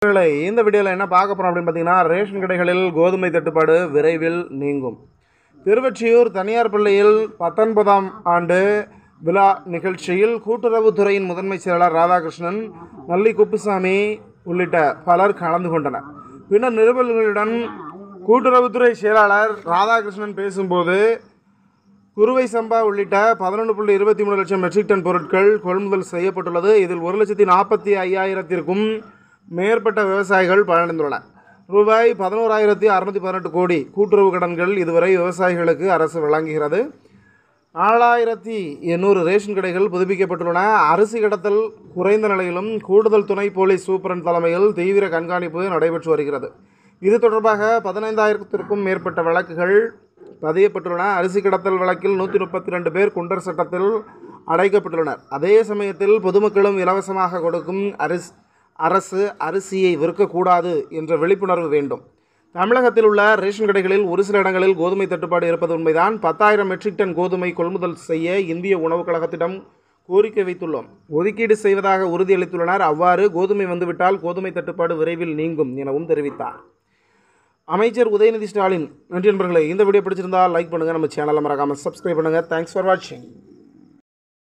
நண்பர்களே, இந்த வீடியோவில் என்ன பார்க்க போகிறோம் அப்படின்னு பார்த்தீங்கன்னா ரேஷன் கடைகளில் கோதுமை தட்டுப்பாடு விரைவில் நீங்கும் திருவொற்றியூர் தனியார் பள்ளியில் பத்தொன்பதாம் ஆண்டு விழா நிகழ்ச்சியில் கூட்டுறவுத்துறையின் முதன்மைச் செயலாளர் ராதாகிருஷ்ணன் நல்லி குப்புசாமி உள்ளிட்ட பலர் கலந்து கொண்டனர் பின்னர் நிருபர்களிடம் கூட்டுறவுத்துறை செயலாளர் ராதாகிருஷ்ணன் பேசும்போது குறுவை சம்பா உள்ளிட்ட பதினொன்று புள்ளி இருபத்தி மூணு லட்சம் மெட்ரிக் டன் பொருட்கள் கொள்முதல் செய்யப்பட்டுள்ளது இதில் ஒரு லட்சத்தி நாற்பத்தி ஐயாயிரத்திற்கும் மேற்பட்ட விவசாயிகள் பயனடைந்துள்ளனர் ரூபாய் பதினோராயிரத்தி அறுநூத்தி பதினெட்டு கோடி கூட்டுறவு கடன்கள் இதுவரை விவசாயிகளுக்கு அரசு வழங்குகிறது நாலாயிரத்தி எண்ணூறு ரேஷன் கடைகள் புதுப்பிக்கப்பட்டுள்ளன அரிசி கடத்தல் குறைந்த நிலையிலும் கூடுதல் துணை போலீஸ் சூப்பரண்ட் தலைமையில் தீவிர கண்காணிப்பு நடைபெற்று வருகிறது இது தொடர்பாக பதினைந்தாயிரத்திற்கும் மேற்பட்ட வழக்குகள் பதியப்பட்டுள்ளன அரிசி கடத்தல் வழக்கில் நூற்றி முப்பத்தி ரெண்டு பேர் குண்டர் சட்டத்தில் அடைக்கப்பட்டுள்ளனர் அதே சமயத்தில் பொதுமக்களும் இலவசமாக கொடுக்கும் அரிசி அரசு அரிசியை விற்கக்கூடாது என்ற விழிப்புணர்வு வேண்டும் தமிழகத்தில் உள்ள ரேஷன் கடைகளில் ஒரு சில இடங்களில் கோதுமை தட்டுப்பாடு இருப்பது உண்மைதான் பத்தாயிரம் மெட்ரிக் டன் கோதுமை கொள்முதல் செய்ய இந்திய உணவுக் கழகத்திடம் கோரிக்கை வைத்துள்ளோம் ஒதுக்கீடு செய்வதாக உறுதியளித்துள்ளனர் அவ்வாறு கோதுமை வந்துவிட்டால் கோதுமை தட்டுப்பாடு விரைவில் நீங்கும் எனவும் தெரிவித்தார் அமைச்சர் உதயநிதி ஸ்டாலின் நன்றி நண்பர்களே இந்த வீடியோ பிடிச்சிருந்தால் லைக் பண்ணுங்கள் நம்ம சேனலை மறக்காமல் சப்ஸ்கிரைப் பண்ணுங்கள் தேங்க்ஸ் ஃபார் வாட்சிங்